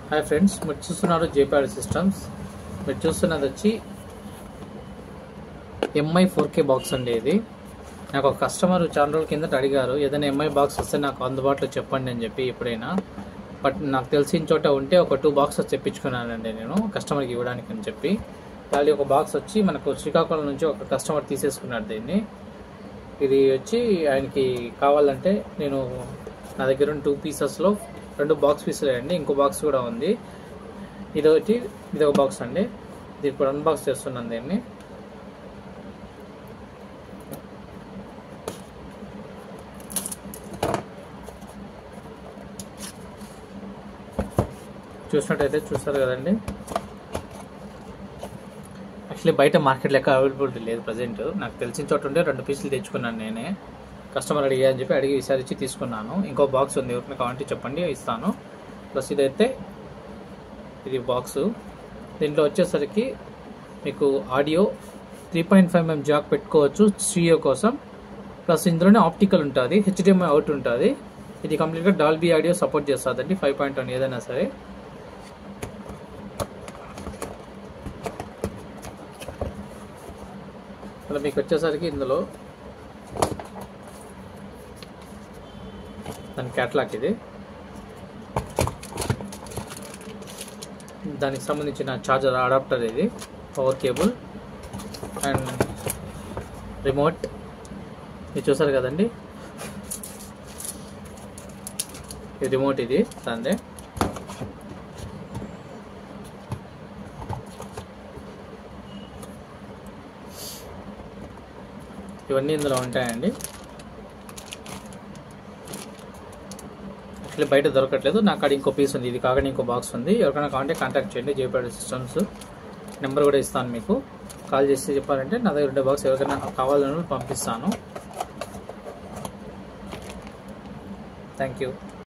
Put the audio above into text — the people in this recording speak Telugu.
హాయ్ ఫ్రెండ్స్ మీరు చూస్తున్నారు జేపీఆర్ సిస్టమ్స్ మీరు చూస్తున్నది వచ్చి ఎంఐ ఫోర్ కే బాక్స్ అండి ఇది నాకు ఒక కస్టమర్ చాలా రోజుల కిందట అడిగారు ఏదైనా ఎంఐ బాక్స్ వస్తే నాకు అందుబాటులో చెప్పండి అని చెప్పి ఎప్పుడైనా బట్ నాకు తెలిసిన చోట ఉంటే ఒక టూ బాక్సెస్ తెప్పించుకున్నానండి నేను కస్టమర్కి ఇవ్వడానికి అని చెప్పి వాళ్ళు ఒక బాక్స్ వచ్చి మనకు శ్రీకాకుళం నుంచి ఒక కస్టమర్ తీసేసుకున్నాడు దీన్ని ఇది వచ్చి ఆయనకి కావాలంటే నేను నా దగ్గర ఉన్న టూ పీసెస్లో రెండు బాక్స్ పీసులు అండి ఇంకో బాక్స్ కూడా ఉంది ఇది ఒకటి ఇది ఒక బాక్స్ అండి ఇది ఇప్పుడు అన్బాక్స్ చేస్తున్నాను దీన్ని చూసినట్టయితే చూస్తారు కదండి యాక్చువల్లీ బయట మార్కెట్ లెక్క అవైలబిలిటీ లేదు ప్రజెంట్ నాకు తెలిసిన చోట ఉంటే రెండు పీసులు తెచ్చుకున్నాను నేనే కస్టమర్ అడిగా అని చెప్పి అడిగి విచారించి తీసుకున్నాను ఇంకో బాక్స్ ఉంది ఎవరికైనా కావాలంటే చెప్పండి ఇస్తాను ప్లస్ ఇదైతే ఇది బాక్స్ దీంట్లో వచ్చేసరికి మీకు audio three point five mm jack పెట్టుకోవచ్చు స్టీరియో కోసం ప్లస్ ఇందులోనే ఆప్టికల్ ఉంటుంది హెచ్డిఎంఐ అవుట్ ఉంటుంది ఇది కంప్లీట్గా డాల్బీ ఆడియో సపోర్ట్ చేస్తుందండి ఫైవ్ పాయింట్ వన్ ఏదైనా సరే అలా మీకు వచ్చేసరికి ఇందులో దాని క్యాట్లాగ్ ఇది దానికి సంబంధించిన చార్జర్ అడాప్టర్ ఇది పవర్ కేబుల్ అండ్ రిమోట్ ఇది చూసారు కదండి ఇది రిమోట్ ఇది దాందే ఇవన్నీ ఇందులో ఉంటాయండి యాక్చువల్లీ బయట దొరకట్లేదు నాకు అక్కడ ఇంకో పీస్ ఉంది ఇది కాకుండా ఇంకో బాక్స్ ఉంది ఎవరికైనా కావాలంటే కాంటాక్ట్ చేయండి జేపీఆర్ సిస్టమ్స్ నెంబర్ కూడా ఇస్తాను మీకు కాల్ చేసి చెప్పారంటే నా దగ్గర ఉండే బాక్స్ ఎవరికైనా కావాలని పంపిస్తాను థ్యాంక్ యూ